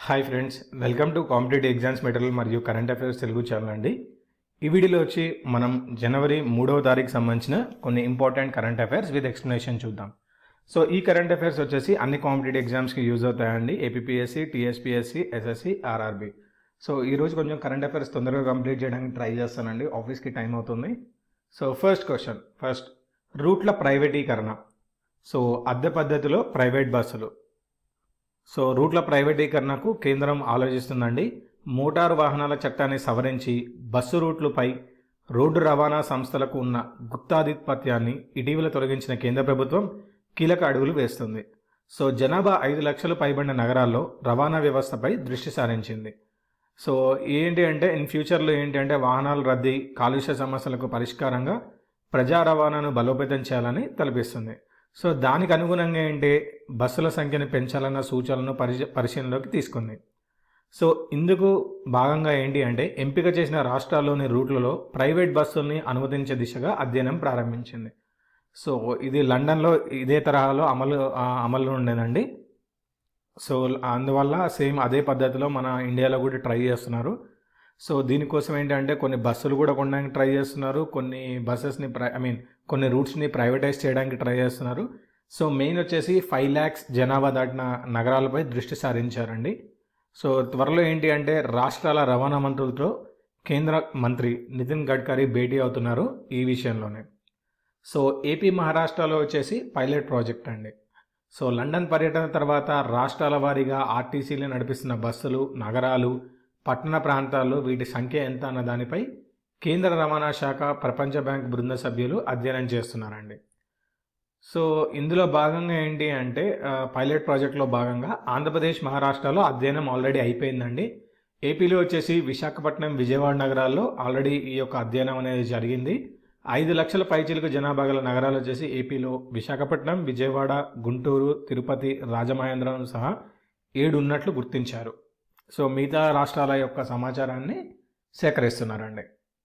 hi friends welcome to competitive exams material మరియు current affairs Telugu channel అండి ఈ వీడియోలో వచ్చి మనం జనవరి మూడవ తారీఖు సంబంధించిన కొన్ని important current affairs with explanation చూద్దాం సో ఈ కరెంట్ అఫైర్స్ వచ్చేసి అన్ని కాంపిటేటివ్ ఎగ్జామ్స్కి యూజ్ అవుతాయండి APSC TSPSC SSC RRB so ఈరోజు కొంచెం కరెంట్ అఫైర్స్ తొందరగా కంప్లీట్ చేయడానికి ట్రై చేస్తానండి ఆఫీస్కి టైం అవుతుంది సో ఫస్ట్ క్వశ్చన్ ఫస్ట్ రూట్ల ప్రైవేటీకరణ సో అద్దె పద్ధతిలో ప్రైవేట్ బస్సులు సో రూట్ల ప్రైవేటీకరణకు కేంద్రం ఆలోచిస్తుందండి మోటారు వాహనాల చట్టాన్ని సవరించి బస్సు రూట్లపై రోడ్డు రవాణా సంస్థలకు ఉన్న గుత్తాధిపత్యాన్ని ఇటీవల తొలగించిన కేంద్ర ప్రభుత్వం కీలక అడుగులు వేస్తుంది సో జనాభా ఐదు లక్షలు పైబడిన నగరాల్లో రవాణా వ్యవస్థపై దృష్టి సారించింది సో ఏంటి అంటే ఇన్ ఫ్యూచర్లో ఏంటి అంటే వాహనాల రద్దీ కాలుష్య సమస్యలకు పరిష్కారంగా ప్రజా రవాణాను బలోపేతం చేయాలని తలపిస్తుంది సో దానికి అనుగుణంగా ఏంటి బస్సుల సంఖ్యను పెంచాలన్న సూచనలను పరిశ పరిశీలనలోకి తీసుకుంది సో ఇందుకు భాగంగా ఏంటి అంటే ఎంపిక చేసిన రాష్ట్రాల్లోని రూట్లలో ప్రైవేట్ బస్సుల్ని అనుమతించే దిశగా అధ్యయనం ప్రారంభించింది సో ఇది లండన్లో ఇదే తరహాలో అమలు ఆ, అమలు ఉండేదండి సో అందువల్ల సేమ్ అదే పద్ధతిలో మన ఇండియాలో కూడా ట్రై చేస్తున్నారు సో దీనికోసం ఏంటంటే కొన్ని బస్సులు కూడా కొనడానికి ట్రై చేస్తున్నారు కొన్ని బస్సెస్ని ప్రై ఐ మీన్ కొన్ని రూట్స్ని ప్రైవేటైజ్ చేయడానికి ట్రై చేస్తున్నారు సో మెయిన్ వచ్చేసి ఫైవ్ ల్యాక్స్ జనాభా దాటిన నగరాలపై దృష్టి సారించారండి సో త్వరలో ఏంటి అంటే రాష్ట్రాల రవాణా మంత్రులతో కేంద్ర మంత్రి నితిన్ గడ్కరీ భేటీ అవుతున్నారు ఈ విషయంలోనే సో ఏపీ మహారాష్ట్రలో వచ్చేసి పైలట్ ప్రాజెక్ట్ అండి సో లండన్ పర్యటన తర్వాత రాష్ట్రాల వారీగా ఆర్టీసీలు నడిపిస్తున్న బస్సులు నగరాలు పట్టణ ప్రాంతాల్లో వీటి సంఖ్య ఎంత అన్న దానిపై కేంద్ర రవాణా శాఖ ప్రపంచ బ్యాంక్ బృంద సభ్యులు అధ్యయనం చేస్తున్నారండి సో ఇందులో భాగంగా ఏంటి అంటే ఆ, పైలట్ ప్రాజెక్ట్లో భాగంగా ఆంధ్రప్రదేశ్ మహారాష్ట్రలో అధ్యయనం ఆల్రెడీ అయిపోయిందండి ఏపీలో వచ్చేసి విశాఖపట్నం విజయవాడ నగరాల్లో ఆల్రెడీ ఈ యొక్క అధ్యయనం అనేది జరిగింది ఐదు లక్షల పైచిలకు జనాభా గల నగరాలు వచ్చేసి ఏపీలో విశాఖపట్నం విజయవాడ గుంటూరు తిరుపతి రాజమహేంద్రం సహా ఏడు ఉన్నట్లు గుర్తించారు సో మిగతా రాష్ట్రాల యొక్క సమాచారాన్ని సేకరిస్తున్నారండి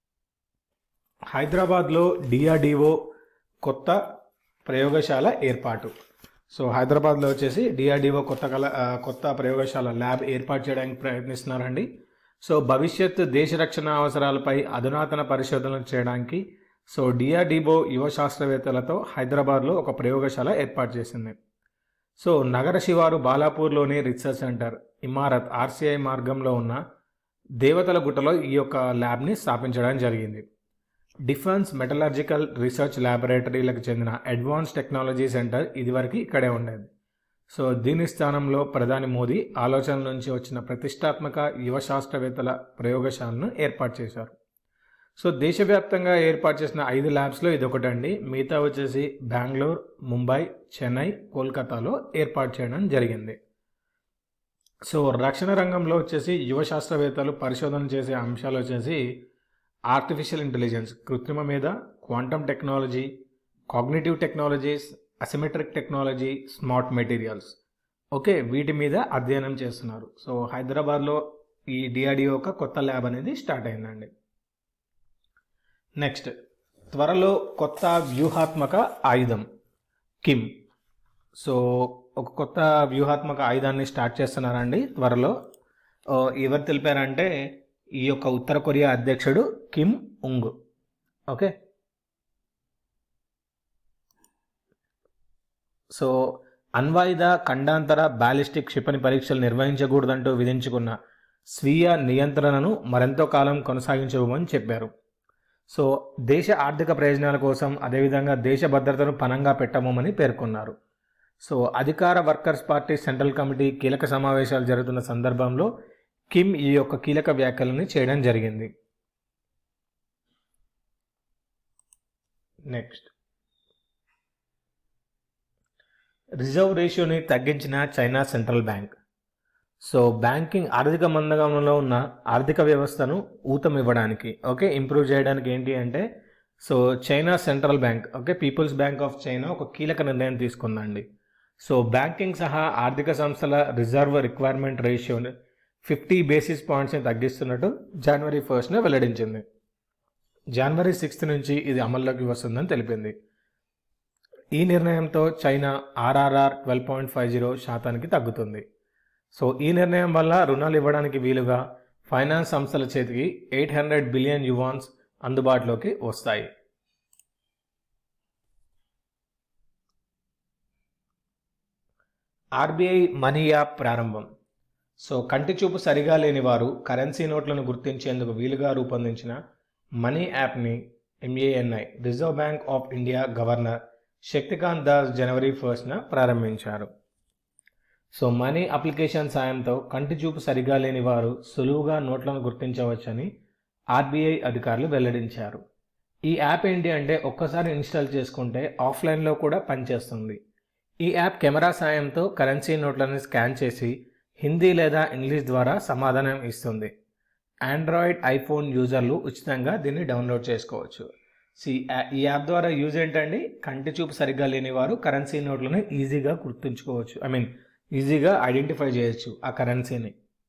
హైదరాబాద్లో డిఆర్డిఓ కొత్త ప్రయోగశాల ఏర్పాటు సో హైదరాబాద్లో వచ్చేసి డిఆర్డిఓ కొత్త కల ఆ, కొత్త ప్రయోగశాల ల్యాబ్ ఏర్పాటు చేయడానికి ప్రయత్నిస్తున్నారండి సో భవిష్యత్ దేశ రక్షణ అవసరాలపై అధునాతన పరిశోధనలు చేయడానికి సో డిఆర్డిఓ యువ శాస్త్రవేత్తలతో హైదరాబాద్లో ఒక ప్రయోగశాల ఏర్పాటు చేసింది సో నగర శివారు బాలాపూర్లోని రీసెర్చ్ సెంటర్ ఇమారత్ ఆర్సీఐ మార్గంలో ఉన్న దేవతల గుట్టలో ఈ యొక్క ల్యాబ్ని స్థాపించడం జరిగింది డిఫెన్స్ మెటలర్జికల్ రీసెర్చ్ ల్యాబొరేటరీలకు చెందిన అడ్వాన్స్ టెక్నాలజీ సెంటర్ ఇదివరకు ఇక్కడే ఉండేది సో దీని స్థానంలో ప్రధాని మోదీ ఆలోచన నుంచి వచ్చిన ప్రతిష్టాత్మక యువ శాస్త్రవేత్తల ప్రయోగశాలను ఏర్పాటు చేశారు సో దేశవ్యాప్తంగా ఏర్పాటు చేసిన ఐదు ల్యాబ్స్లో ఇది ఒకటండి మిగతా వచ్చేసి బెంగళూరు ముంబై చెన్నై కోల్కతాలో ఏర్పాటు చేయడం జరిగింది సో రక్షణ రంగంలో వచ్చేసి యువ శాస్త్రవేత్తలు పరిశోధన చేసే అంశాలు వచ్చేసి ఆర్టిఫిషియల్ ఇంటెలిజెన్స్ కృత్రిమ మీద quantum technology cognitive technologies asymmetric technology smart materials okay వీటి మీద అధ్యయనం చేస్తున్నారు సో హైదరాబాద్లో ఈ డిఆర్డిఓ ఒక కొత్త ల్యాబ్ అనేది స్టార్ట్ అయిందండి నెక్స్ట్ త్వరలో కొత్త వ్యూహాత్మక ఆయుధం కిమ్ సో ఒక కొత్త వ్యూహాత్మక ఆయుధాన్ని స్టార్ట్ చేస్తున్నారండి త్వరలో ఓ, ఎవరు తెలిపారంటే ఈ యొక్క ఉత్తర కొరియా అధ్యక్షుడు కిమ్ ఉంగ్ ఓకే సో అన్వాయుధ ఖండాంతర బ్యాలిస్టిక్ క్షిపణి పరీక్షలు నిర్వహించకూడదంటూ విధించుకున్న స్వీయ నియంత్రణను మరెంతో కాలం కొనసాగించబోమని చెప్పారు సో దేశ ఆర్థిక ప్రయోజనాల కోసం అదేవిధంగా దేశ భద్రతను పనంగా పెట్టబోమని పేర్కొన్నారు సో అధికార వర్కర్స్ పార్టీ సెంట్రల్ కమిటీ కీలక సమావేశాలు జరుగుతున్న సందర్భంలో కిమ్ ఈ యొక్క కీలక వ్యాఖ్యలని చేయడం జరిగింది నెక్స్ట్ రిజర్వ్ రేషియోని తగ్గించిన China central bank so banking ఆర్థిక మందగమనంలో ఉన్న ఆర్థిక వ్యవస్థను ఊతమివ్వడానికి ఓకే ఇంప్రూవ్ చేయడానికి ఏంటి అంటే so China central bank okay people's bank of China ఒక కీలక నిర్ణయం తీసుకుందండి సో బ్యాంకింగ్ సహా ఆర్థిక సంస్థల రిజర్వ్ రిక్వైర్మెంట్ రేషియోని ఫిఫ్టీ బేసిస్ పాయింట్స్ని తగ్గిస్తున్నట్టు జనవరి ఫస్ట్న వెల్లడించింది జనవరి సిక్స్త్ నుంచి ఇది అమల్లోకి వస్తుందని తెలిపింది ఈ నిర్ణయంతో China RRR twelve point five zero శాతానికి తగ్గుతుంది సో ఈ నిర్ణయం వల్ల రుణాలు ఇవ్వడానికి వీలుగా ఫైనాన్స్ సంస్థల చేతికి ఎయిట్ హండ్రెడ్ బిలియన్ యువాన్స్ అందుబాటులోకి వస్తాయి ఆర్బీఐ మనీ యాప్ ప్రారంభం సో కంటి చూపు సరిగా లేని వారు కరెన్సీ నోట్లను గుర్తించేందుకు వీలుగా రూపొందించిన మనీ యాప్ని MANI reserve bank of India governor Shaktikanta Das జనవరి ఫస్ట్న ప్రారంభించారు సో మనీ అప్లికేషన్ సాయంతో కంటి చూపు సరిగా లేని వారు సులువుగా నోట్లను గుర్తించవచ్చని ఆర్బీఐ అధికారులు వెల్లడించారు ఈ యాప్ ఏంటి అంటే ఒక్కసారి ఇన్స్టాల్ చేసుకుంటే ఆఫ్లైన్లో కూడా పనిచేస్తుంది ఈ యాప్ కెమెరా సాయంతో కరెన్సీ నోట్లను స్కాన్ చేసి హిందీ లేదా ఇంగ్లీష్ ద్వారా సమాధానం ఇస్తుంది ఆండ్రాయిడ్ ఐఫోన్ యూజర్లు ఉచితంగా దీన్ని డౌన్లోడ్ చేసుకోవచ్చు సి ఈ యాప్ ద్వారా యూజ్ ఏంటండి కంటి చూపు సరిగ్గా లేని వారు కరెన్సీ నోట్లను ఈజీగా గుర్తుంచుకోవచ్చు ఐ మీన్ ఈజీగా ఐడెంటిఫై చేయొచ్చు ఆ కరెన్సీని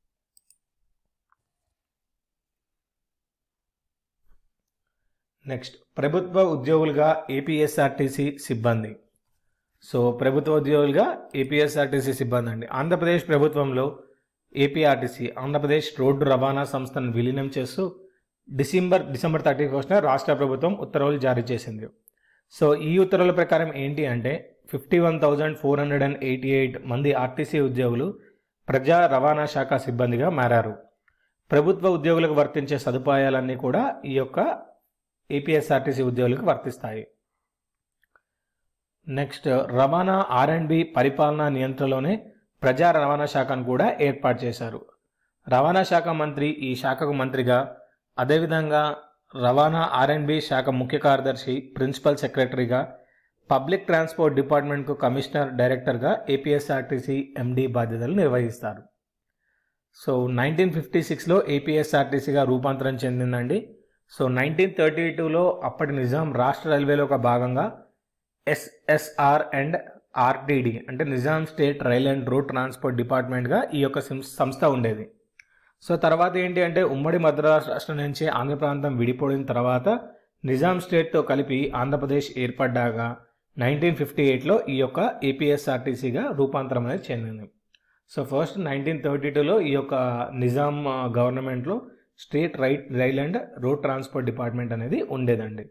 నెక్స్ట్ ప్రభుత్వ ఉద్యోగులుగా ఏపీఎస్ఆర్టీసీ సిబ్బంది సో ప్రభుత్వ ఉద్యోగులుగా ఏపీఎస్ఆర్టీసీ సిబ్బంది అండి ఆంధ్రప్రదేశ్ ప్రభుత్వంలో ఏపీఆర్టీసీ ఆంధ్రప్రదేశ్ రోడ్డు రవాణా సంస్థను విలీనం చేస్తూ డిసెంబర్ డిసెంబర్ థర్టీ ఫస్ట్న రాష్ట్ర ప్రభుత్వం ఉత్తర్వులు జారీ చేసింది సో ఈ ఉత్తర్వుల ప్రకారం ఏంటి అంటే fifty one thousand four hundred and eighty eight మంది ఆర్టీసీ ఉద్యోగులు ప్రజా రవాణా శాఖ సిబ్బందిగా మారారు ప్రభుత్వ ఉద్యోగులకు వర్తించే సదుపాయాలన్నీ కూడా ఈ యొక్క ఏపీఎస్ఆర్టీసీ ఉద్యోగులకు వర్తిస్తాయి నెక్స్ట్ రవాణా ఆర్ అండ్ బి పరిపాలనా నియంత్రణలోనే ప్రజా రవాణా శాఖను కూడా ఏర్పాటు చేశారు రవాణా శాఖ మంత్రి ఈ శాఖకు మంత్రిగా అదేవిధంగా రవాణా ఆర్ అండ్ బి శాఖ ముఖ్య కార్యదర్శి ప్రిన్సిపల్ సెక్రటరీగా పబ్లిక్ ట్రాన్స్పోర్ట్ డిపార్ట్మెంట్కు కమిషనర్ డైరెక్టర్గా ఏపీఎస్ఆర్టీసీ ఎండి బాధ్యతలు నిర్వహిస్తారు సో నైన్టీన్ ఫిఫ్టీ సిక్స్లో ఏపీఎస్ఆర్టీసీగా రూపాంతరం చెందిందండి సో నైన్టీన్ థర్టీ టూలో అప్పటి నిజాం రాష్ట్ర రైల్వేలో ఒక భాగంగా ఎస్ఎస్ఆర్ అండ్ ఆర్టీడీ అంటే Nizam state rail and road transport డిపార్ట్మెంట్గా ఈ యొక్క సంస్థ ఉండేది సో తర్వాత ఏంటి అంటే ఉమ్మడి మద్రాసు రాష్ట్రం నుంచి ఆంధ్ర ప్రాంతం విడిపోయిన తర్వాత నిజాం స్టేట్తో కలిపి ఆంధ్రప్రదేశ్ ఏర్పడ్డాక నైన్టీన్ ఫిఫ్టీ ఎయిట్లో ఈ యొక్క ఏపీఎస్ఆర్టీసీగా రూపాంతరం అనేది చెందింది సో ఫస్ట్ నైన్టీన్ థర్టీ టూలో ఈ యొక్క నిజాం గవర్నమెంట్లో state right rail and road transport department అనేది ఉండేదండి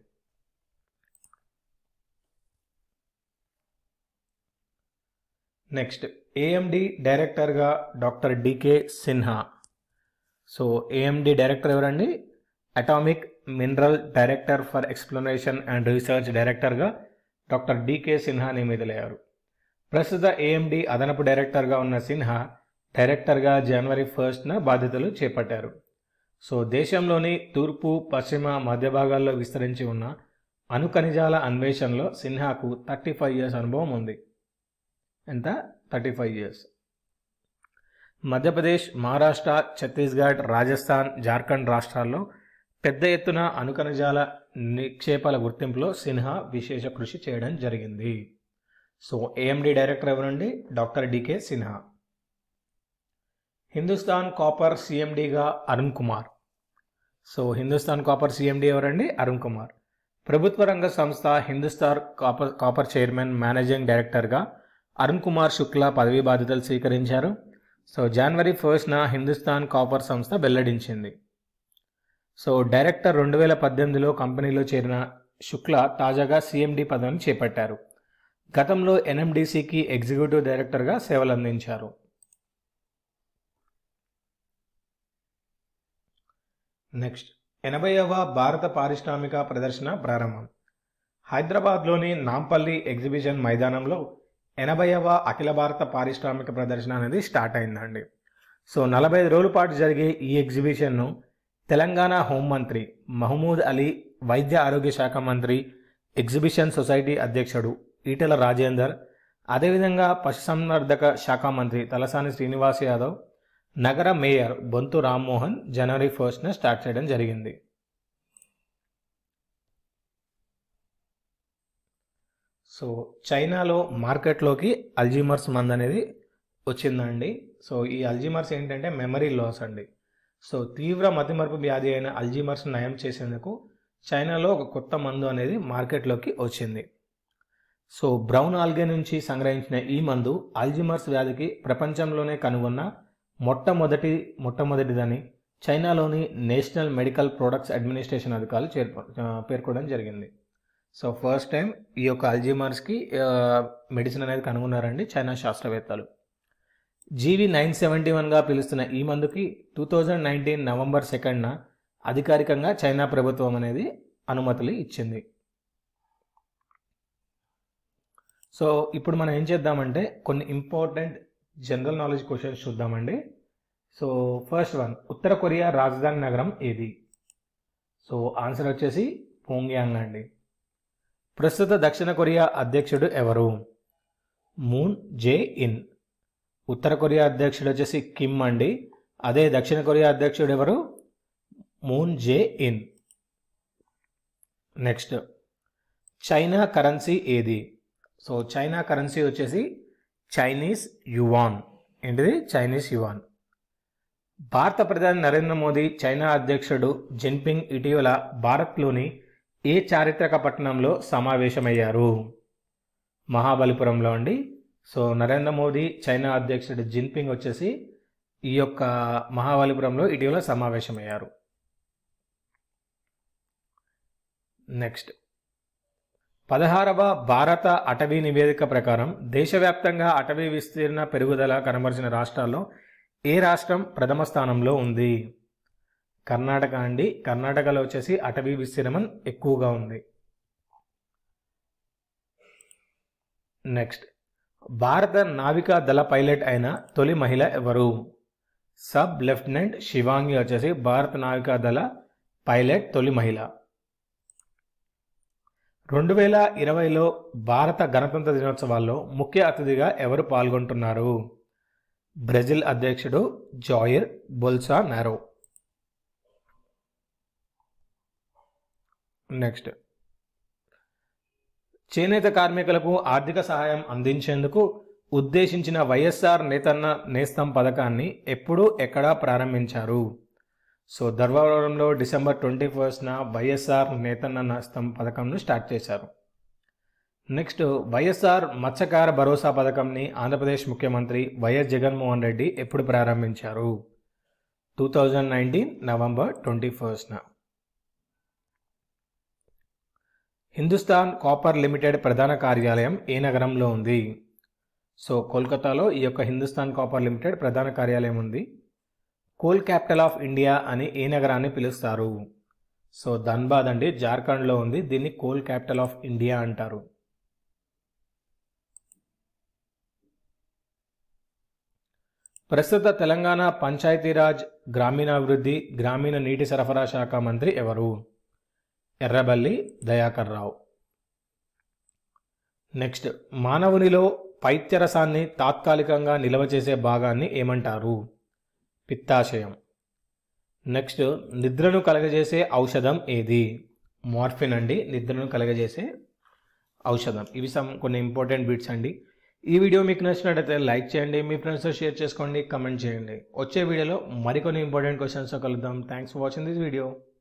నెక్స్ట్ ఏఎండి డైరెక్టర్గా doctor DK Sinha so AMD director ఎవరండి atomic mineral director for explanation and research డైరెక్టర్గా డాక్టర్ డికే సిన్హా నియమితులయ్యారు ప్రస్తుత ఏఎండి అదనపు డైరెక్టర్గా ఉన్న సిన్హా డైరెక్టర్గా జనవరి ఫస్ట్న బాధ్యతలు చేపట్టారు సో దేశంలోని తూర్పు పశ్చిమ మధ్య భాగాల్లో విస్తరించి ఉన్న అణు ఖనిజాల అన్వేషణలో సిన్హాకు థర్టీ ఫైవ్ ఇయర్స్ అనుభవం ఉంది ఎంత thirty five years Madhya Pradesh Maharashtra Chhattisgarh Rajasthan Jharkhand రాష్ట్రాల్లో పెద్ద ఎత్తున అణుకణజాల నిక్షేపాల గుర్తింపులో సిన్హా విశేష కృషి చేయడం జరిగింది సో ఏఎండి డైరెక్టర్ ఎవరండి doctor DK Sinha Hindustan copper సిఎండిగా Arun Kumar so Hindustan copper CMD ఎవరండి అరుణ్ కుమార్ ప్రభుత్వ రంగ సంస్థ Hindustan copper copper chairman managing డైరెక్టర్గా అరుణ్ కుమార్ శుక్లా పదవీ బాధ్యతలు స్వీకరించారు సో జనవరి ఫస్ట్న హిందుస్థాన్ కాపర్ సంస్థ వెల్లడించింది సో డైరెక్టర్ రెండు వేల పద్దెనిమిదిలో కంపెనీలో చేరిన శుక్లా తాజాగా సీఎండి పదవిని చేపట్టారు గతంలో ఎన్ఎండిసికి ఎగ్జిక్యూటివ్ డైరెక్టర్గా సేవలు అందించారు నెక్స్ట్ ఎనభైవ భారత పారిశ్రామిక ప్రదర్శన ప్రారంభం హైదరాబాద్లోని నాంపల్లి ఎగ్జిబిషన్ మైదానంలో ఎనభైవ అఖిల భారత పారిశ్రామిక ప్రదర్శన అనేది స్టార్ట్ అయిందండి సో నలభై ఐదు రోజుల పాటు జరిగే ఈ ఎగ్జిబిషన్ను తెలంగాణ హోంమంత్రి మహమూద్ అలీ వైద్య ఆరోగ్య శాఖ మంత్రి ఎగ్జిబిషన్ సొసైటీ అధ్యక్షుడు ఈటెల రాజేందర్ అదేవిధంగా పశుసంవర్ధక శాఖ మంత్రి తలసాని శ్రీనివాస్ యాదవ్ నగర మేయర్ బొంతు రామ్మోహన్ జనవరి ఫస్ట్న స్టార్ట్ చేయడం జరిగింది సో చైనాలో మార్కెట్లోకి అల్జీమర్స్ మందు అనేది వచ్చిందండి సో ఈ అల్జీమర్స్ ఏంటంటే మెమరీ లాస్ అండి సో తీవ్ర మతిమరుపు వ్యాధి అయిన అల్జీమర్స్ నయం చేసేందుకు చైనాలో ఒక కొత్త మందు అనేది మార్కెట్లోకి వచ్చింది సో బ్రౌన్ ఆల్గే నుంచి సంగ్రహించిన ఈ మందు అల్జీమర్స్ వ్యాధికి ప్రపంచంలోనే కనుగొన్న మొట్టమొదటి మొట్టమొదటిదని చైనాలోని నేషనల్ మెడికల్ ప్రొడక్ట్స్ అడ్మినిస్ట్రేషన్ అధికారులు చేర్ప ఆ, పేర్కొనడం జరిగింది సో ఫస్ట్ టైం ఈ యొక్క అల్జీమర్స్కి మెడిసిన్ అనేది కనుగొన్నారండి చైనా శాస్త్రవేత్తలు జీవి నైన్ సెవెంటీ వన్గా పిలుస్తున్న ఈ మందుకి టూ థౌజండ్ నైన్టీన్ నవంబర్ సెకండ్న అధికారికంగా చైనా ప్రభుత్వం అనేది అనుమతులు ఇచ్చింది సో ఇప్పుడు మనం ఏం చేద్దామంటే కొన్ని ఇంపార్టెంట్ జనరల్ నాలెడ్జ్ క్వశ్చన్స్ చూద్దామండి సో ఫస్ట్ వన్ ఉత్తర కొరియా రాజధాని నగరం ఏది సో ఆన్సర్ వచ్చేసి పోంగ్యాంగ్ అండి ప్రస్తుత దక్షిణ కొరియా అధ్యక్షుడు ఎవరు మూన్ జే ఇన్ ఉత్తర కొరియా అధ్యక్షుడు వచ్చేసి కిమ్ అండి అదే దక్షిణ కొరియా అధ్యక్షుడు ఎవరు Moon Jae In next China currency ఏది సో చైనా కరెన్సీ వచ్చేసి చైనీస్ యువాన్ ఏంటిది చైనీస్ యువాన్ భారత ప్రధాని నరేంద్ర మోదీ చైనా అధ్యక్షుడు జిన్పింగ్ ఇటీవల భారత్లోని ఏ చారిత్రక పట్టణంలో సమావేశమయ్యారు మహాబలిపురంలో అండి సో నరేంద్ర మోదీ చైనా అధ్యక్షుడు జిన్పింగ్ వచ్చేసి ఈ యొక్క మహాబలిపురంలో ఇటీవల సమావేశమయ్యారు నెక్స్ట్ పదహారవ భారత అటవీ నివేదిక ప్రకారం దేశవ్యాప్తంగా అటవీ విస్తీర్ణ పెరుగుదల కనబరిచిన రాష్ట్రాల్లో ఏ రాష్ట్రం ప్రథమ స్థానంలో ఉంది కర్ణాటక అండి కర్ణాటకలో వచ్చేసి అటవీ విస్తీర్ణం ఎక్కువగా ఉంది నెక్స్ట్ భారత నావికా దళ పైలట్ అయిన తొలి మహిళ ఎవరు సబ్ లెఫ్టినెంట్ శివాంగి వచ్చేసి భారత నావికా దళ పైలట్ తొలి మహిళ రెండు వేల ఇరవైలో భారత గణతంత్ర దినోత్సవాల్లో ముఖ్య అతిథిగా ఎవరు పాల్గొంటున్నారు బ్రెజిల్ అధ్యక్షుడు జాయిర్ బొల్సా నారో నెక్స్ట్ చేనేత కార్మికులకు ఆర్థిక సహాయం అందించేందుకు ఉద్దేశించిన వైఎస్ఆర్ నేతన్న నేస్తం పథకాన్ని ఎప్పుడు ఎక్కడ ప్రారంభించారు సో ధర్మవరంలో డిసెంబర్ ట్వంటీ ఫస్ట్న వైఎస్ఆర్ నేతన్న నేస్తం పథకంను స్టార్ట్ చేశారు నెక్స్ట్ వైఎస్ఆర్ మత్స్యకార భరోసా పథకంని ఆంధ్రప్రదేశ్ ముఖ్యమంత్రి వైఎస్ జగన్మోహన్ రెడ్డి ఎప్పుడు ప్రారంభించారు two thousand nineteen November twenty ఫస్ట్న హిందుస్థాన్ కాపర్ లిమిటెడ్ ప్రధాన కార్యాలయం ఏ నగరంలో ఉంది సో కోల్కతాలో ఈ యొక్క హిందుస్థాన్ కాపర్ లిమిటెడ్ ప్రధాన కార్యాలయం ఉంది కోల్ క్యాపిటల్ ఆఫ్ ఇండియా అని ఏ నగరాన్ని పిలుస్తారు సో ధన్బాద్ అండి జార్ఖండ్లో ఉంది దీన్ని కోల్ క్యాపిటల్ ఆఫ్ ఇండియా అంటారు ప్రస్తుత తెలంగాణ పంచాయతీరాజ్ గ్రామీణాభివృద్ధి గ్రామీణ నీటి సరఫరా శాఖ మంత్రి ఎవరు ఎర్రబల్లి దయాకర్ రావు నెక్స్ట్ మానవునిలో పైత్యరసాన్ని తాత్కాలికంగా నిల్వ చేసే భాగాన్ని ఏమంటారు పిత్తాశయం నెక్స్ట్ నిద్రను కలగజేసే ఔషధం ఏది మార్ఫిన్ అండి నిద్రను కలగజేసే ఔషధం ఇవి సమ్ కొన్ని ఇంపార్టెంట్ బిట్స్ అండి ఈ వీడియో మీకు నచ్చినట్లయితే లైక్ చేయండి మీ ఫ్రెండ్స్తో షేర్ చేసుకోండి కమెంట్ చేయండి వచ్చే వీడియోలో మరికొన్ని ఇంపార్టెంట్ క్వశ్చన్స్తో కలుద్దాం thanks for watching this video